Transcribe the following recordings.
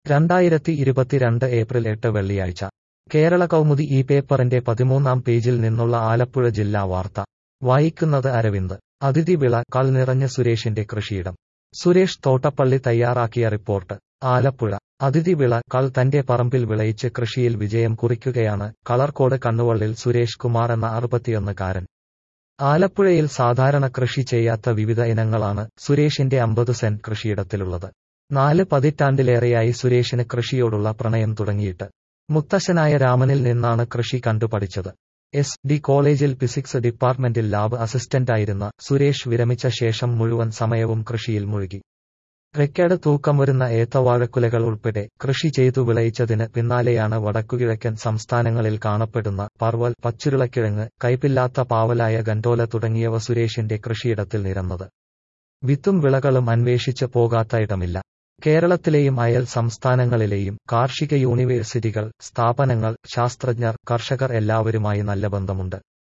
രണ്ടായിരത്തി ഇരുപത്തിരണ്ട് ഏപ്രിൽ എട്ട് വെള്ളിയാഴ്ച കേരള കൗമുദി ഈ പേപ്പറിന്റെ പതിമൂന്നാം പേജിൽ നിന്നുള്ള ആലപ്പുഴ ജില്ലാ വാർത്ത വായിക്കുന്നത് അരവിന്ദ് അതിഥി വിള കൾ നിറഞ്ഞ സുരേഷിന്റെ കൃഷിയിടം സുരേഷ് തോട്ടപ്പള്ളി തയ്യാറാക്കിയ റിപ്പോർട്ട് ആലപ്പുഴ അതിഥി വിള കൾ തന്റെ പറമ്പിൽ വിളയിച്ച് കൃഷിയിൽ വിജയം കുറിക്കുകയാണ് കളർക്കോട് കണ്ണുവള്ളിൽ സുരേഷ് കുമാർ എന്ന അറുപത്തിയൊന്നുകാരൻ ആലപ്പുഴയിൽ സാധാരണ കൃഷി ചെയ്യാത്ത വിവിധ ഇനങ്ങളാണ് സുരേഷിന്റെ അമ്പത് സെന്റ് കൃഷിയിടത്തിലുള്ളത് നാല് പതിറ്റാണ്ടിലേറെയായി സുരേഷിന് കൃഷിയോടുള്ള പ്രണയം തുടങ്ങിയിട്ട് മുത്തശ്ശനായ രാമനിൽ നിന്നാണ് കൃഷി കണ്ടുപഠിച്ചത് എസ് ഡി കോളേജിൽ ഫിസിക്സ് ഡിപ്പാർട്ട്മെന്റിൽ ലാബ് അസിസ്റ്റന്റായിരുന്ന സുരേഷ് വിരമിച്ച ശേഷം മുഴുവൻ സമയവും കൃഷിയിൽ മുഴുകി റെക്കേഡ് തൂക്കം വരുന്ന ഏത്തവാഴക്കുലകൾ ഉൾപ്പെടെ കൃഷി ചെയ്തു വിളയിച്ചതിന് പിന്നാലെയാണ് വടക്കുകിഴക്കൻ സംസ്ഥാനങ്ങളിൽ കാണപ്പെടുന്ന പർവൽ പച്ചുരുളക്കിഴങ്ങ് കൈപ്പില്ലാത്ത പാവലായ ഗണ്ടോല തുടങ്ങിയവ സുരേഷിന്റെ കൃഷിയിടത്തിൽ നിരന്നത് വിത്തും വിളകളും അന്വേഷിച്ച് പോകാത്ത ഇടമില്ല കേരളത്തിലെയും അയൽ സംസ്ഥാനങ്ങളിലെയും കാർഷിക യൂണിവേഴ്സിറ്റികൾ സ്ഥാപനങ്ങൾ ശാസ്ത്രജ്ഞർ കർഷകർ എല്ലാവരുമായി നല്ല ബന്ധമുണ്ട്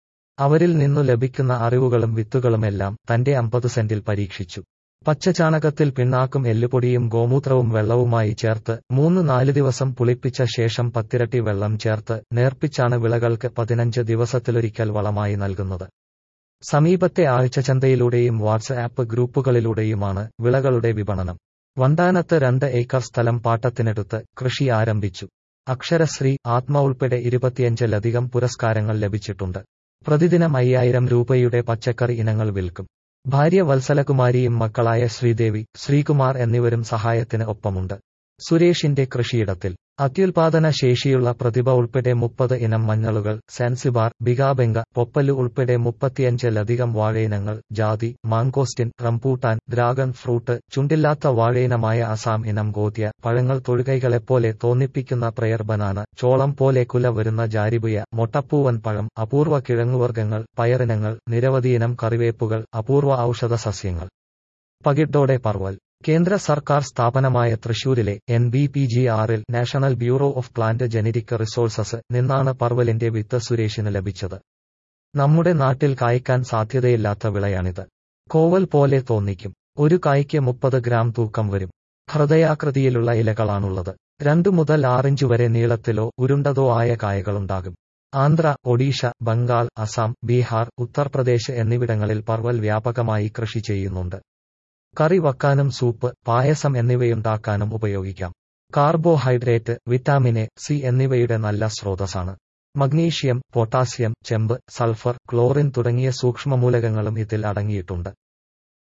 അവരിൽ നിന്നു ലഭിക്കുന്ന അറിവുകളും വിത്തുകളുമെല്ലാം തന്റെ അമ്പത് സെന്റിൽ പരീക്ഷിച്ചു പച്ചചാണകത്തിൽ പിണ്ണാക്കും എല്ലുപൊടിയും ഗോമൂത്രവും വെള്ളവുമായി ചേർത്ത് മൂന്ന് നാല് ദിവസം പുളിപ്പിച്ച ശേഷം പത്തിരട്ടി വെള്ളം ചേർത്ത് നേർപ്പിച്ചാണ് വിളകൾക്ക് പതിനഞ്ച് ദിവസത്തിലൊരിക്കൽ വളമായി നൽകുന്നത് സമീപത്തെ ആഴ്ചചന്തയിലൂടെയും വാട്സ്ആപ്പ് ഗ്രൂപ്പുകളിലൂടെയുമാണ് വിളകളുടെ വിപണനം വണ്ടാനത്ത് രണ്ട് ഏക്കർ സ്ഥലം പാട്ടത്തിനെടുത്ത് കൃഷി ആരംഭിച്ചു അക്ഷരശ്രീ ആത്മ ഉൾപ്പെടെ ഇരുപത്തിയഞ്ചിലധികം പുരസ്കാരങ്ങൾ ലഭിച്ചിട്ടുണ്ട് പ്രതിദിനം അയ്യായിരം രൂപയുടെ പച്ചക്കറി ഇനങ്ങൾ വിൽക്കും ഭാര്യ വത്സലകുമാരിയും മക്കളായ ശ്രീദേവി ശ്രീകുമാർ എന്നിവരും സഹായത്തിന് ഒപ്പമുണ്ട് സുരേഷിന്റെ കൃഷിയിടത്തിൽ അത്യുൽപാദന ശേഷിയുള്ള പ്രതിഭ ഉൾപ്പെടെ മുപ്പത് ഇനം മഞ്ഞളുകൾ സാൻസിബാർ ബിഗാബെങ്ക പൊപ്പലു ഉൾപ്പെടെ മുപ്പത്തിയഞ്ചിലധികം വാഴയിനങ്ങൾ ജാതി മാങ്കോസ്റ്റിൻ റംപൂട്ടാൻ ഡ്രാഗൺ ഫ്രൂട്ട് ചുണ്ടില്ലാത്ത വാഴയിനമായ അസാം ഇനം ഗോത്യ പഴങ്ങൾ തൊഴുകൈകളെപ്പോലെ തോന്നിപ്പിക്കുന്ന പ്രയർ ബനാന ചോളം പോലെ കുല വരുന്ന ജാരിബുയ മൊട്ടപ്പൂവൻ പഴം അപൂർവ കിഴങ്ങുവർഗ്ഗങ്ങൾ പയറിനങ്ങൾ നിരവധിയിനം കറിവേപ്പുകൾ അപൂർവ ഔഷധ സസ്യങ്ങൾ പകിട്ടോടെ പർവൽ കേന്ദ്ര സർക്കാർ സ്ഥാപനമായ തൃശൂരിലെ എൻ ബി പി ജി ആറിൽ national bureau of plant genetic resources നിന്നാണ് പർവലിന്റെ വിത്ത് സുരേഷിന് ലഭിച്ചത് നമ്മുടെ നാട്ടിൽ കായ്ക്കാൻ സാധ്യതയില്ലാത്ത വിളയാണിത് കോവൽ പോലെ തോന്നിക്കും ഒരു കായ്ക്ക് മുപ്പത് ഗ്രാം തൂക്കം വരും ഹൃദയാകൃതിയിലുള്ള ഇലകളാണുള്ളത് രണ്ടു മുതൽ ആറിഞ്ച് വരെ നീളത്തിലോ ഉരുണ്ടതോ ആയ കായകളുണ്ടാകും ആന്ധ്ര ഒഡീഷ ബംഗാൾ അസം ബീഹാർ ഉത്തർപ്രദേശ് എന്നിവിടങ്ങളിൽ പർവൽ വ്യാപകമായി കൃഷി ചെയ്യുന്നുണ്ട് കറി വക്കാനും സൂപ്പ് പായസം എന്നിവയുണ്ടാക്കാനും ഉപയോഗിക്കാം കാർബോഹൈഡ്രേറ്റ് വിറ്റാമിൻ എ സി എന്നിവയുടെ നല്ല സ്രോതസ്സാണ് മഗ്നീഷ്യം പൊട്ടാസ്യം ചെമ്പ് സൾഫർ ക്ലോറിൻ തുടങ്ങിയ സൂക്ഷ്മമൂലകങ്ങളും ഇതിൽ അടങ്ങിയിട്ടുണ്ട്